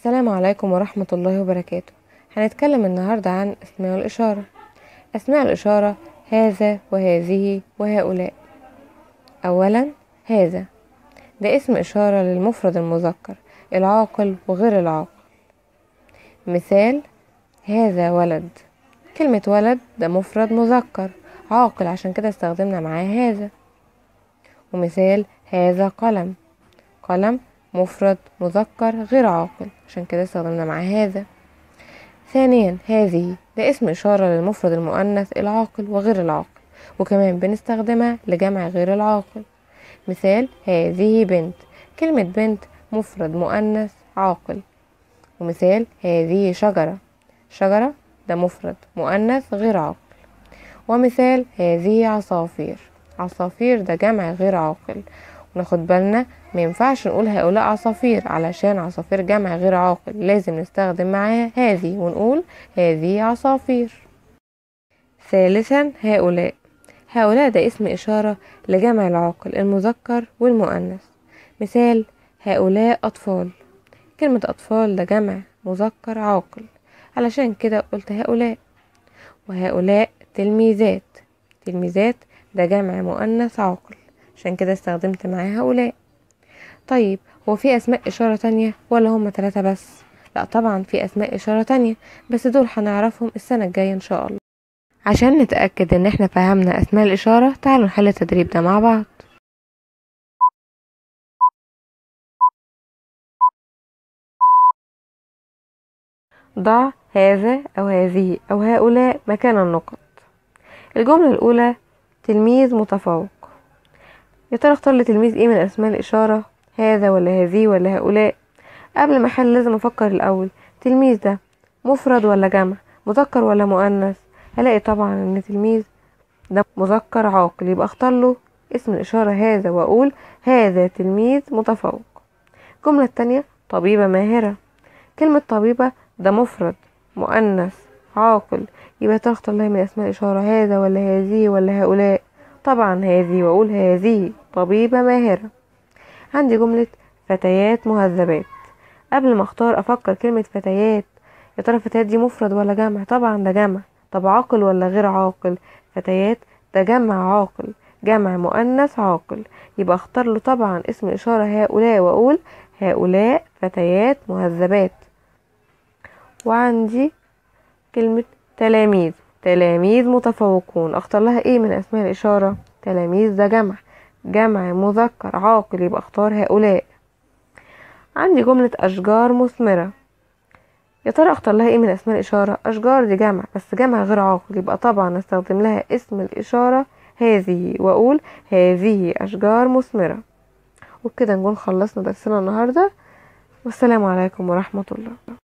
السلام عليكم ورحمة الله وبركاته هنتكلم النهاردة عن أسماء الإشارة أسماء الإشارة هذا وهذه وهؤلاء أولا هذا ده اسم إشارة للمفرد المذكر العاقل وغير العاقل مثال هذا ولد كلمة ولد ده مفرد مذكر عاقل عشان كده استخدمنا معاه هذا ومثال هذا قلم قلم مفرد مذكر غير عاقل عشان كده استخدمنا معاه هذا ثانيا هذه ده اسم إشارة للمفرد المؤنث العاقل وغير العاقل وكمان بنستخدمها لجمع غير العاقل مثال هذه بنت كلمة بنت مفرد مؤنث عاقل ومثال هذه شجرة شجرة ده مفرد مؤنث غير عاقل ومثال هذه عصافير عصافير ده جمع غير عاقل وناخد بالنا ما ينفعش نقول هؤلاء عصافير علشان عصافير جمع غير عاقل لازم نستخدم معاها هذه ونقول هذه عصافير ثالثا هؤلاء هؤلاء ده اسم إشارة لجمع العاقل المذكر والمؤنث مثال هؤلاء أطفال كلمة أطفال ده جمع مذكر عاقل علشان كده قلت هؤلاء وهؤلاء تلميذات تلميذات ده جمع مؤنث عاقل عشان كده استخدمت معاه هؤلاء طيب هو في أسماء إشارة تانية ولا هما ثلاثة بس لا طبعا في أسماء إشارة تانية بس دول هنعرفهم السنة الجاية إن شاء الله عشان نتأكد إن احنا فهمنا أسماء الإشارة تعالوا نحل التدريب ده مع بعض ضع هذا أو هذه أو هؤلاء مكان النقط الجملة الأولى تلميذ متفوق يا ترى اختار لي تلميذ ايه من أسماء الإشارة هذا ولا هذه ولا هؤلاء قبل ما أحل لازم أفكر الأول تلميذ ده مفرد ولا جمع مذكر ولا مؤنث هلاقي طبعا ان تلميذ ده مذكر عاقل يبقى اختار له اسم الإشارة هذا وأقول هذا تلميذ متفوق الجملة التانية طبيبة ماهرة كلمة طبيبة ده مفرد مؤنث عاقل يبقى تختار لها من أسماء الإشارة هذا ولا هذه ولا هؤلاء طبعا هذه وأقول هذه طبيبة ماهرة عندي جملة فتيات مهذبات قبل ما اختار افكر كلمة فتيات يا ترى فتيات دي مفرد ولا جمع طبعا ده جمع طب عاقل ولا غير عاقل فتيات ده جمع عاقل جمع مؤنث عاقل يبقى اختار له طبعا اسم إشارة هؤلاء وأقول هؤلاء فتيات مهذبات وعندي كلمة تلاميذ تلاميذ متفوقون اختار لها ايه من اسماء الإشارة تلاميذ ده جمع جمع مذكر عاقل يبقى اختار هؤلاء عندي جملة أشجار مثمرة يا ترى اختار لها ايه من اسماء الإشارة أشجار دي جمع بس جمع غير عاقل يبقى طبعا استخدم لها اسم الإشارة هذه وأقول هذه أشجار مثمرة وبكده نكون خلصنا درسنا النهاردة والسلام عليكم ورحمة الله